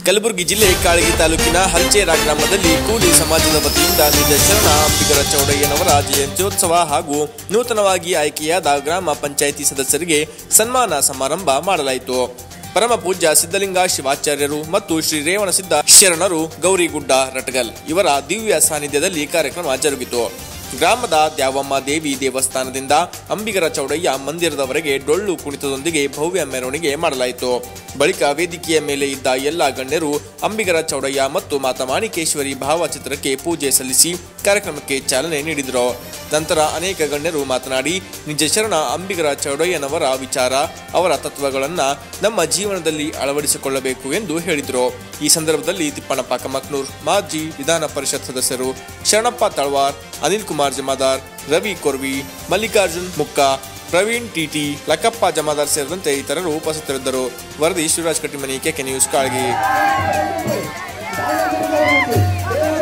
ಕಲಬುರಗಿ ಜಿಲ್ಲೆ ಕಾಳಗಿ ತಾಲೂಕಿನ ಹಲ್ಚೇರ ಗ್ರಾಮದಲ್ಲಿ ಕೂಲಿ ಸಮಾಜದ ವತಿಯಿಂದ ನಿಜ ಶರಣ ಅಂಬಿಗರ ಚೌಡಯ್ಯನವರ ಜಯಂತ್ಯೋತ್ಸವ ಹಾಗೂ ನೂತನವಾಗಿ ಆಯ್ಕೆಯಾದ ಗ್ರಾಮ ಪಂಚಾಯಿತಿ ಸದಸ್ಯರಿಗೆ ಸನ್ಮಾನ ಸಮಾರಂಭ ಮಾಡಲಾಯಿತು ಪರಮ ಪೂಜ್ಯ ಸಿದ್ಧಲಿಂಗ ಶಿವಾಚಾರ್ಯರು ಮತ್ತು ಶ್ರೀ ರೇವಣಸಿದ್ಧ ಶರಣರು ಗೌರಿಗುಡ್ಡ ರಟಗಲ್ ಇವರ ದಿವ್ಯ ಸಾನ್ನಿಧ್ಯದಲ್ಲಿ ಕಾರ್ಯಕ್ರಮ ಜರುಗಿತು ಗ್ರಾಮದ ದ್ಯಾವಮ್ಮ ದೇವಿ ದೇವಸ್ಥಾನದಿಂದ ಅಂಬಿಗರ ಚೌಡಯ್ಯ ಮಂದಿರದವರೆಗೆ ಡೊಳ್ಳು ಕುಣಿತದೊಂದಿಗೆ ಭವ್ಯ ಮೆರವಣಿಗೆ ಮಾಡಲಾಯಿತು ಬಳಿಕ ವೇದಿಕೆಯ ಮೇಲೆ ಇದ್ದ ಎಲ್ಲ ಗಣ್ಯರು ಅಂಬಿಗರ ಚೌಡಯ್ಯ ಮತ್ತು ಮಾತಾ ಮಾಣಿಕೇಶ್ವರಿ ಭಾವಚಿತ್ರಕ್ಕೆ ಪೂಜೆ ಸಲ್ಲಿಸಿ ಕಾರ್ಯಕ್ರಮಕ್ಕೆ ಚಾಲನೆ ನೀಡಿದರು ನಂತರ ಅನೇಕ ಗಣ್ಯರು ಮಾತನಾಡಿ ನಿಜ ಶರಣ ಅಂಬಿಗರ ಚೌಡಯ್ಯನವರ ವಿಚಾರ ಅವರ ತತ್ವಗಳನ್ನು ನಮ್ಮ ಜೀವನದಲ್ಲಿ ಅಳವಡಿಸಿಕೊಳ್ಳಬೇಕು ಎಂದು ಹೇಳಿದರು ಈ ಸಂದರ್ಭದಲ್ಲಿ ತಿಪ್ಪಣ್ಣಪ್ಪ ಕಮಕ್ನೂರ್ ಮಾಜಿ ವಿಧಾನ ಪರಿಷತ್ ಸದಸ್ಯರು ಶರಣಪ್ಪ ತಳವಾರ್ ಅನಿಲ್ ಕುಮಾರ್ ಜಮಾದಾರ್ ರವಿ ಕೊರ್ವಿ ಮಲ್ಲಿಕಾರ್ಜುನ್ ಮುಕ್ಕ ಪ್ರವೀಣ್ ಟಿಟಿ ಲಕ್ಕಪ್ಪ ಜಮಾದಾರ್ ಸೇರಿದಂತೆ ಇತರರು ಉಪಸ್ಥಿತರಿದ್ದರು ವರದಿ ಶಿವರಾಜ್ ಕಟ್ಟಿಮನಿ ಕೆಕೆ ನ್ಯೂಸ್ ಕಾಳಗಿ